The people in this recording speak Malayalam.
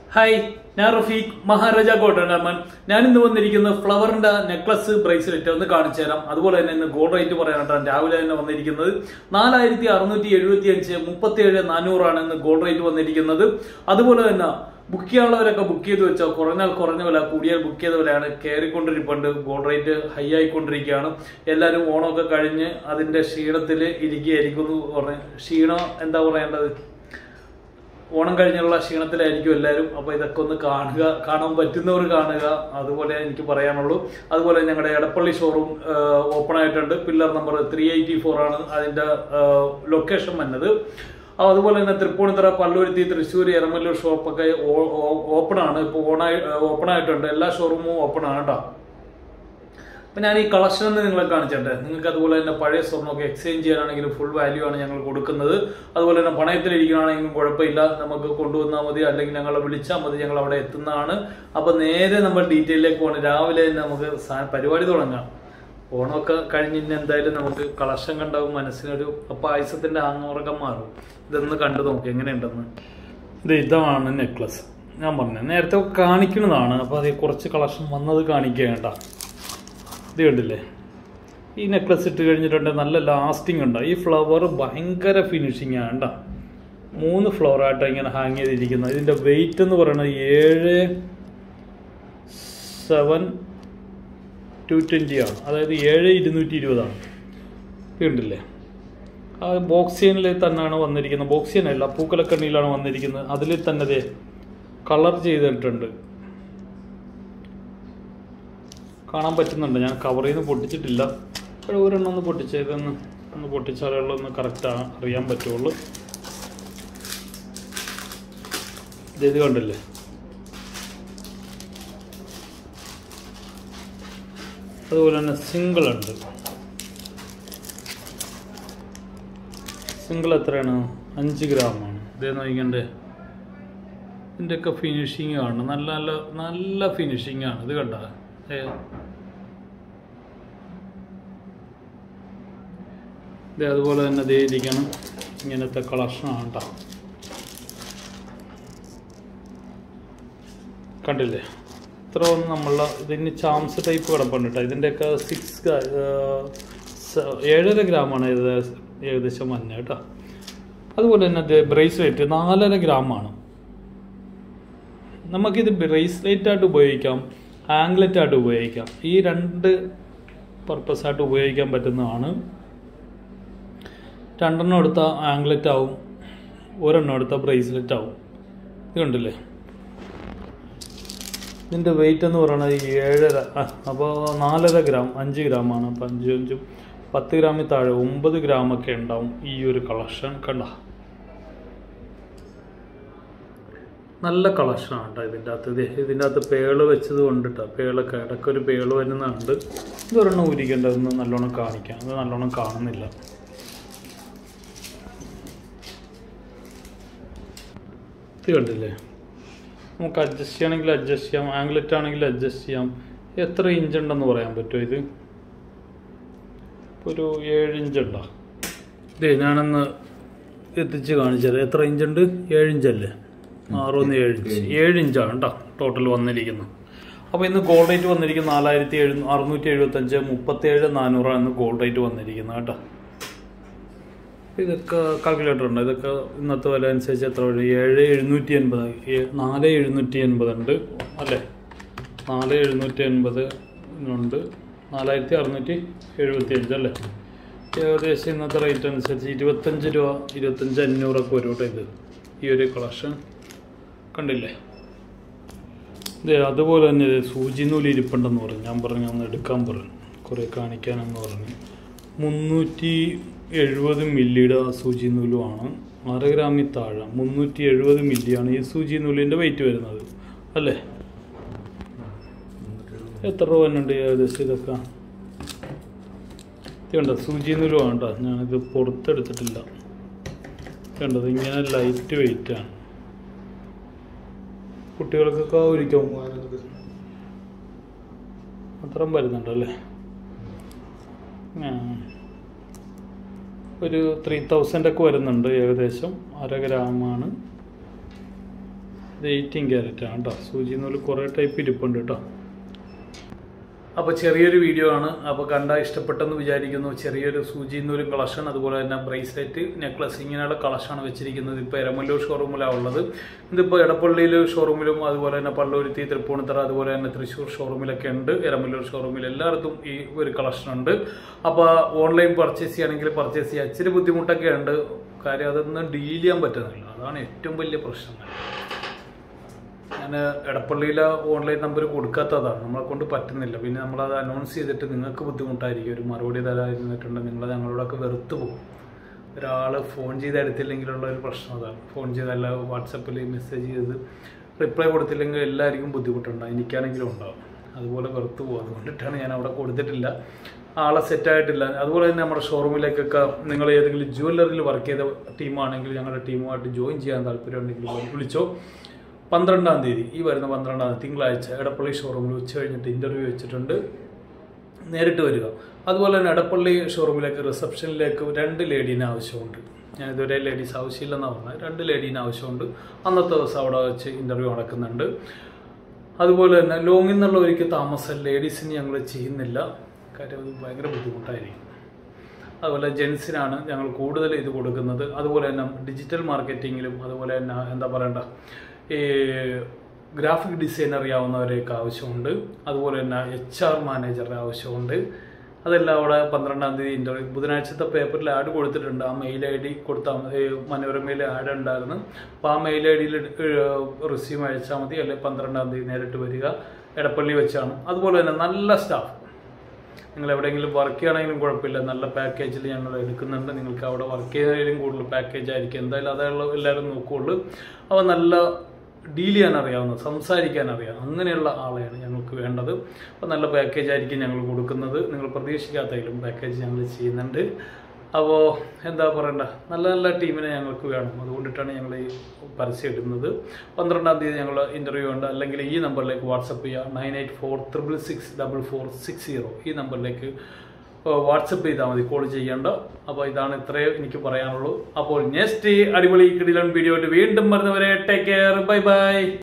ഹായ് ഞാൻ റഫീഖ് മഹാരാജ കോട്ടണ്ടമ്മൻ ഞാൻ ഇന്ന് വന്നിരിക്കുന്നത് ഫ്ലവറിന്റെ നെക്ലസ് ബ്രേസ്ലെറ്റ് ഒന്ന് കാണിച്ചു തരാം അതുപോലെ തന്നെ ഇന്ന് ഗോൾഡ് റേറ്റ് പറയാനായിട്ടാണ് രാവിലെ തന്നെ വന്നിരിക്കുന്നത് നാലായിരത്തി അറുന്നൂറ്റി എഴുപത്തി അഞ്ച് മുപ്പത്തി ഏഴ് നാനൂറാണ് ഇന്ന് ഗോൾഡ് റേറ്റ് വന്നിരിക്കുന്നത് അതുപോലെ തന്നെ ബുക്ക് ചെയ്യാനുള്ളവരൊക്കെ ബുക്ക് ചെയ്ത് വെച്ചോ കുറഞ്ഞാൽ കുറഞ്ഞ വില കൂടിയാൽ ബുക്ക് ചെയ്ത വിലയാണ് കയറിക്കൊണ്ടിരിപ്പുണ്ട് ഗോൾഡ് റേറ്റ് ഹൈ ആയിക്കൊണ്ടിരിക്കുകയാണ് എല്ലാവരും ഓണമൊക്കെ കഴിഞ്ഞ് അതിന്റെ ക്ഷീണത്തിൽ ഇരിക്കുകയായിരിക്കും എന്ന് പറഞ്ഞ് ക്ഷീണം എന്താ പറയേണ്ടത് ഓണം കഴിഞ്ഞുള്ള ക്ഷീണത്തിലായിരിക്കും എല്ലാവരും അപ്പോൾ ഇതൊക്കെ ഒന്ന് കാണുക കാണാൻ പറ്റുന്നവർ കാണുക അതുപോലെ എനിക്ക് പറയാനുള്ളൂ അതുപോലെ ഞങ്ങളുടെ എടപ്പള്ളി ഷോറൂം ഓപ്പൺ ആയിട്ടുണ്ട് pillar number three eighty four ആണ് അതിൻ്റെ ലൊക്കേഷൻ വന്നത് ആ, അതുപോലെ തന്നെ തൃപ്പൂണിത്തറ പള്ളുരുത്തി തൃശ്ശൂർ എരമല്ലൂർ ഷോപ്പൊക്കെ ഓപ്പൺ ആണ് ഇപ്പോൾ ഓണായി ഓപ്പൺ ആയിട്ടുണ്ട് എല്ലാ ഷോറൂമും ഓപ്പൺ ആണ് കേട്ടോ അപ്പൊ ഞാൻ ഈ കളക്ഷൻ എന്ന് നിങ്ങളെ കാണിച്ചിട്ടെ നിങ്ങൾക്ക് അതുപോലെ തന്നെ പഴയ സ്വർണ്ണമൊക്കെ എക്സ്ചേഞ്ച് ചെയ്യാനാണെങ്കിലും ഫുൾ വാല്യൂ ആണ് ഞങ്ങൾ കൊടുക്കുന്നത് അതുപോലെ തന്നെ പണയത്തിലിരിക്കണമെങ്കിലും കുഴപ്പമില്ല നമുക്ക് കൊണ്ടുവന്നാൽ മതി അല്ലെങ്കിൽ ഞങ്ങളെ വിളിച്ചാൽ മതി ഞങ്ങൾ അവിടെ എത്തുന്നതാണ് അപ്പൊ നേരെ നമ്മൾ ഡീറ്റെയിലേക്ക് പോകണം രാവിലെ തന്നെ നമുക്ക് സാ- പരിപാടി തുടങ്ങാം ഓണമൊക്കെ കഴിഞ്ഞ് ഇന്ന് എന്തായാലും നമുക്ക് കളക്ഷൻ കണ്ടാവും മനസ്സിനൊരു പായസത്തിന്റെ ആങ്ങോറക്കം മാറും ഇതൊന്ന് കണ്ടു നോക്കി എങ്ങനെയുണ്ടെന്ന് ഇത് ഇതാണ് നെക്ലസ് ഞാൻ പറഞ്ഞു നേരത്തെ കാണിക്കുന്നതാണ് അപ്പോൾ അത് കുറച്ച് കളക്ഷൻ വന്നത് കാണിക്കേണ്ട ഇത് കണ്ടില്ലേ ഈ നെക്ലസ് ഇട്ട് കഴിഞ്ഞിട്ടുണ്ട് നല്ല ലാസ്റ്റിംഗ് ഉണ്ട് ഈ ഫ്ലവർ ഭയങ്കര ഫിനിഷിംഗ് ആണ് കേട്ടോ മൂന്ന് ഫ്ലവർ ആയിട്ട് ഇങ്ങനെ ഹാങ് ചെയ്തിരിക്കുന്നത് ഇതിൻ്റെ വെയിറ്റ് എന്ന് പറയുന്നത് ഏഴ് സെവൻ ടു ട്വൻറ്റി ആണ് അതായത് ഏഴ് ഇരുന്നൂറ്റി ഇരുപതാണ് ഇത് കണ്ടില്ലേ ആ ബോക്സിയനിൽ തന്നെയാണ് വന്നിരിക്കുന്നത് ബോക്സിയനല്ല പൂക്കലക്കണ്ണിയിലാണ് വന്നിരിക്കുന്നത് അതിൽ തന്നെ ദേ കളർ ചെയ്തിട്ടുണ്ട് കാണാൻ പറ്റുന്നുണ്ട് ഞാൻ കവറിൽ നിന്ന് പൊട്ടിച്ചിട്ടില്ല ഇവിടെ ഒരെണ്ണം ഒന്ന് പൊട്ടിച്ചേക്കൊന്ന് ഒന്ന് പൊട്ടിച്ചാലേ ഉള്ളൂ ഒന്ന് കറക്റ്റ് അറിയാൻ പറ്റുള്ളൂ ഇത് ഇത് കണ്ടില്ലേ അതുപോലെ തന്നെ സിംഗിൾ ഉണ്ട് സിംഗിൾ എത്രയാണ് അഞ്ച് ഗ്രാമാണ് ഇതേ നോക്കണ്ടേ ഇതിൻ്റെയൊക്കെ ഫിനിഷിങ് ആണ് നല്ല നല്ല നല്ല ഫിനിഷിങ് ആണ് ഇത് കണ്ട ഇത് അതുപോലെ തന്നെ ദേ ഇരിക്കണം ഇങ്ങനത്തെ കളക്ഷനാണ് കേട്ടോ കണ്ടില്ലേ ഇത്ര ഒന്നും നമ്മളെ ഇതിന് ചാംസ് ടൈപ്പ് കിടപ്പുണ്ട് കേട്ടോ ഇതിൻ്റെയൊക്കെ സിക്സ് ഏഴര ഗ്രാമാണ് ഇത് ഏകദേശം വന്നത് കേട്ടോ അതുപോലെ തന്നെ ഇത് ബ്രേസ്ലെറ്റ് നാലര ഗ്രാമാണ് നമുക്കിത് ബ്രേസ്ലെറ്റ് ആയിട്ട് ഉപയോഗിക്കാം ആംഗ്ലറ്റ് ആയിട്ട് ഉപയോഗിക്കാം ഈ രണ്ട് പർപ്പസ് ആയിട്ട് ഉപയോഗിക്കാൻ പറ്റുന്നതാണ് രണ്ടെണ്ണം എടുത്ത ആംഗ്ലറ്റ് ആവും ഒരെണ്ണം എടുത്ത ബ്രേസ്ലെറ്റ് ആവും ഇത് കണ്ടില്ലേ ഇതിൻ്റെ വെയിറ്റ് എന്ന് പറയുന്നത് ഏഴര അപ്പോൾ നാലര ഗ്രാം അഞ്ച് ഗ്രാമാണ് അപ്പം അഞ്ച് അഞ്ചും പത്ത് ഗ്രാമിൽ താഴെ ഒമ്പത് ഗ്രാമൊക്കെ ഉണ്ടാവും ഈ ഒരു കളക്ഷൻ കണ്ട നല്ല കളക്ഷനാണ് കേട്ടോ ഇതിൻ്റെ അകത്ത് ഇത് ഇതിൻ്റെ അകത്ത് പേള് വെച്ചത് കൊണ്ടിട്ടാ പേളൊക്കെ ഇടയ്ക്കൊരു പേള് വരുന്നുണ്ട് ഇതൊരെണ്ണം ഊരിക്കേണ്ടതെന്ന് നല്ലോണം കാണിക്കാം അത് നല്ലോണം കാണുന്നില്ല ഇത് കണ്ടില്ലേ നമുക്ക് അഡ്ജസ്റ്റ് ചെയ്യണമെങ്കിൽ അഡ്ജസ്റ്റ് ചെയ്യാം ആംഗ്ലറ്റ് ആണെങ്കിൽ അഡ്ജസ്റ്റ് ചെയ്യാം എത്ര ഇഞ്ച് ഉണ്ടെന്ന് പറയാൻ പറ്റുമോ ഇത് ഒരു ഏഴ് ഇഞ്ച് ഉണ്ടോ ഇതേ ഞാനൊന്ന് എത്തിച്ച് കാണിച്ചത് എത്ര ഇഞ്ച് ഉണ്ട് ഏഴ് ഇഞ്ചല്ലേ ആറൊന്ന് ഏഴ് ഇഞ്ച് ഏഴ് ഇഞ്ചാണ് കേട്ടോ ടോട്ടൽ വന്നിരിക്കുന്നത് അപ്പോൾ ഇന്ന് ഗോൾഡ് റേറ്റ് വന്നിരിക്കുന്നത് നാലായിരത്തി എഴു അറുന്നൂറ്റി എഴുപത്തഞ്ച് മുപ്പത്തേഴ് നാനൂറാണ് ഇന്ന് ഗോൾഡ് റേറ്റ് വന്നിരിക്കുന്നത് കേട്ടോ ഇതൊക്കെ കാൽക്കുലേറ്റർ ഉണ്ട് ഇതൊക്കെ ഇന്നത്തെ വില അനുസരിച്ച് എത്ര വരും ഏഴ് എഴുന്നൂറ്റി എൺപത് നാല് എഴുന്നൂറ്റി എൺപത് ഉണ്ട് അല്ലേ നാല് എഴുന്നൂറ്റി എൺപത് ഉണ്ട് നാലായിരത്തി അറുന്നൂറ്റി എഴുപത്തി അഞ്ച് അല്ലേ ഏകദേശം ഇന്നത്തെ റേറ്റ് അനുസരിച്ച് ഇരുപത്തഞ്ച് രൂപ ഇരുപത്തഞ്ച് അഞ്ഞൂറൊക്കെ വരും കേട്ടോ ഇത് ഈ ഒരു കളക്ഷൻ കണ്ടില്ലേ ഇത് അതുപോലെ തന്നെ ഇത് സൂചി നൂല് ഇരിപ്പുണ്ടെന്ന് പറഞ്ഞു ഞാൻ പറഞ്ഞു ഒന്ന് എടുക്കാൻ പറഞ്ഞു കുറേ കാണിക്കാനെന്ന് പറഞ്ഞു മുന്നൂറ്റി എഴുപത് മില്ലിയുടെ സൂചി നൂലുമാണ് അര ഗ്രാമിൽ താഴെ മുന്നൂറ്റി എഴുപത് മില്ലിയാണ് ഈ സൂചി നൂലിൻ്റെ വെയിറ്റ് വരുന്നത് അല്ലേ എത്ര രൂപ തന്നെയുണ്ട് ഏകദേശം ഇതൊക്കെ ഇത് കണ്ടോ സൂചി നൂലുമാണ് കേട്ടോ ഞാനിത് പുറത്തെടുത്തിട്ടില്ല കണ്ടത് ഇങ്ങനെ ലൈറ്റ് വെയിറ്റ് ആണ് കുട്ടികൾക്കൊക്കെ ഒരിക്കും അത്രയും വരുന്നുണ്ടല്ലേ ആ. ഒരു ത്രീ തൗസൻഡ് ഒക്കെ വരുന്നുണ്ട് ഏകദേശം അര ഗ്രാമാണ് ഇത് എയ്റ്റീൻ ക്യാരറ്റ് ആണ് കേട്ടോ സൂചി നൂല് കുറേ ടൈപ്പ് ഇരിപ്പുണ്ട് കേട്ടോ അപ്പോൾ ചെറിയൊരു വീഡിയോ ആണ് അപ്പോൾ കണ്ട ഇഷ്ടപ്പെട്ടെന്ന് വിചാരിക്കുന്നു ചെറിയൊരു സൂചി നൂലും കളക്ഷൻ അതുപോലെ തന്നെ ബ്രേസ്ലെറ്റ് നെക്ലസ് ഇങ്ങനെയുള്ള കളക്ഷനാണ് വെച്ചിരിക്കുന്നത് ഇപ്പോൾ എരമല്ലൂർ ഷോറൂമിലാണ് ഉള്ളത് ഇതിപ്പോൾ എടപ്പള്ളിയിൽ ഷോറൂമിലും അതുപോലെ തന്നെ പള്ളുരുത്തി തൃപ്പൂണിത്തറ അതുപോലെ തന്നെ തൃശ്ശൂർ ഷോറൂമിലൊക്കെ ഉണ്ട് എരമല്ലൂർ ഷോറൂമിൽ എല്ലായിടത്തും ഈ ഒരു കളക്ഷൻ ഉണ്ട് അപ്പോൾ ഓൺലൈൻ പർച്ചേസ് ചെയ്യുകയാണെങ്കിൽ പർച്ചേസ് ചെയ്യാൻ ഇച്ചിരി ബുദ്ധിമുട്ടൊക്കെ ഉണ്ട് കാര്യം അതൊന്നും ഡീൽ ചെയ്യാൻ പറ്റുന്നില്ല അതാണ് ഏറ്റവും വലിയ പ്രശ്നം ഞാൻ എടപ്പള്ളിയിലെ ഓൺലൈൻ നമ്പർ കൊടുക്കാത്തതാണ് നമ്മളെ കൊണ്ട് പറ്റുന്നില്ല പിന്നെ നമ്മളത് അനൗൺസ് ചെയ്തിട്ട് നിങ്ങൾക്ക് ബുദ്ധിമുട്ടായിരിക്കും ഒരു മറുപടി തരാതിരുന്നിട്ടുണ്ട് നിങ്ങൾ ഞങ്ങളോടൊക്കെ വെറുത്ത് പോകും ഒരാൾ ഫോൺ ചെയ്ത് എടുത്തില്ലെങ്കിലുള്ള ഒരു പ്രശ്നം അതാണ് ഫോൺ ചെയ്തല്ല വാട്സപ്പിൽ മെസ്സേജ് ചെയ്ത് റിപ്ലൈ കൊടുത്തില്ലെങ്കിൽ എല്ലാവർക്കും ബുദ്ധിമുട്ടുണ്ടാകും എനിക്കാണെങ്കിലും ഉണ്ടാവും അതുപോലെ വെറുത്ത് പോകും അതുകൊണ്ടിട്ടാണ് ഞാൻ അവിടെ കൊടുത്തിട്ടില്ല ആളെ സെറ്റായിട്ടില്ല അതുപോലെ തന്നെ നമ്മുടെ ഷോറൂമിലേക്കൊക്കെ നിങ്ങൾ ഏതെങ്കിലും ജുവല്ലറിയിൽ വർക്ക് ചെയ്ത ടീമാണെങ്കിൽ ഞങ്ങളുടെ ടീമുമായിട്ട് ജോയിൻ ചെയ്യാൻ താല്പര്യമുണ്ടെങ്കിൽ വിളിച്ചോ പന്ത്രണ്ടാം തീയതി ഈ വരുന്ന പന്ത്രണ്ടാം തീയതി തിങ്കളാഴ്ച എടപ്പള്ളി ഷോറൂമിൽ ഉച്ച കഴിഞ്ഞിട്ട് ഇൻ്റർവ്യൂ വെച്ചിട്ടുണ്ട് നേരിട്ട് വരിക അതുപോലെ തന്നെ എടപ്പള്ളി ഷോറൂമിലേക്ക് റിസപ്ഷനിലേക്ക് രണ്ട് ലേഡീനെ ആവശ്യമുണ്ട് ഞാൻ ഇതുവരെ ലേഡീസ് ആവശ്യമില്ലെന്നാണ് പറഞ്ഞത് രണ്ട് ലേഡീനെ ആവശ്യമുണ്ട് അന്നത്തെ ദിവസം അവിടെ വെച്ച് ഇൻ്റർവ്യൂ നടക്കുന്നുണ്ട് അതുപോലെ തന്നെ ലോങ്ങിൽ നിന്നുള്ള ഒരിക്കൽ താമസം ലേഡീസിന് ഞങ്ങൾ ചെയ്യുന്നില്ല കാര്യം അത് ഭയങ്കര ബുദ്ധിമുട്ടായിരിക്കും അതുപോലെ ജെൻസിനാണ് ഞങ്ങൾ കൂടുതൽ ഇത് കൊടുക്കുന്നത് അതുപോലെ തന്നെ ഡിജിറ്റൽ മാർക്കറ്റിങ്ങിലും അതുപോലെ തന്നെ എന്താ പറയണ്ട ഈ ഗ്രാഫിക് ഡിസൈൻ അറിയാവുന്നവരെയൊക്കെ ആവശ്യമുണ്ട് അതുപോലെ തന്നെ എച്ച് ആർ മാനേജറുടെ ആവശ്യമുണ്ട് അതെല്ലാം അവിടെ പന്ത്രണ്ടാം തീയതി ഇൻ്റർവ്യൂ ബുധനാഴ്ചത്തെ പേപ്പറിൽ ആഡ് കൊടുത്തിട്ടുണ്ട് ആ മെയിൽ ഐ ഡി കൊടുത്താൽ മതി മനോരമയിൽ ആഡ് ഉണ്ടായിരുന്നു അപ്പോൾ ആ മെയിൽ ഐ ഡിയിൽ റിസ്യൂം അയച്ചാൽ മതി അല്ലെങ്കിൽ പന്ത്രണ്ടാം തീയതി നേരിട്ട് വരിക എടപ്പള്ളി വെച്ചാണ് അതുപോലെ തന്നെ നല്ല സ്റ്റാഫ് നിങ്ങൾ എവിടെയെങ്കിലും വർക്ക് ചെയ്യണമെങ്കിലും കുഴപ്പമില്ല നല്ല പാക്കേജിൽ ഞങ്ങൾ എടുക്കുന്നുണ്ട് നിങ്ങൾക്ക് അവിടെ വർക്ക് ചെയ്യുന്നതിലും കൂടുതൽ പാക്കേജ് ആയിരിക്കും എന്തായാലും അതുള്ള എല്ലാവരും നോക്കുകയുള്ളൂ അപ്പോൾ നല്ല ഡീൽ ചെയ്യാൻ അറിയാവുന്ന സംസാരിക്കാൻ അറിയാം അങ്ങനെയുള്ള ആളെയാണ് ഞങ്ങൾക്ക് വേണ്ടത് അപ്പോൾ നല്ല പാക്കേജ് ആയിരിക്കും ഞങ്ങൾ കൊടുക്കുന്നത് നിങ്ങൾ പ്രതീക്ഷിക്കാത്തതിലും പാക്കേജ് ഞങ്ങൾ ചെയ്യുന്നുണ്ട് അപ്പോൾ എന്താ പറയണ്ട നല്ല നല്ല ടീമിനെ ഞങ്ങൾക്ക് വേണം അതുകൊണ്ടിട്ടാണ് ഞങ്ങൾ ഈ പരസ്യം ഇടുന്നത് പന്ത്രണ്ടാം തീയതി ഞങ്ങൾ ഇൻ്റർവ്യൂ ഉണ്ട് അല്ലെങ്കിൽ ഈ നമ്പറിലേക്ക് വാട്സപ്പ് ചെയ്യുക nine eight four triple six double four six zero ഈ നമ്പറിലേക്ക് വാട്സപ്പ് ചെയ്താൽ മതി കോൾ ചെയ്യേണ്ട അപ്പോൾ ഇതാണ് ഇത്രയും എനിക്ക് പറയാനുള്ളൂ അപ്പോൾ നെക്സ്റ്റ് അടിപൊളി കിടിലൻ വീഡിയോ വീണ്ടും വരുന്നവരെ ടേക്ക് കെയർ ബൈ ബൈ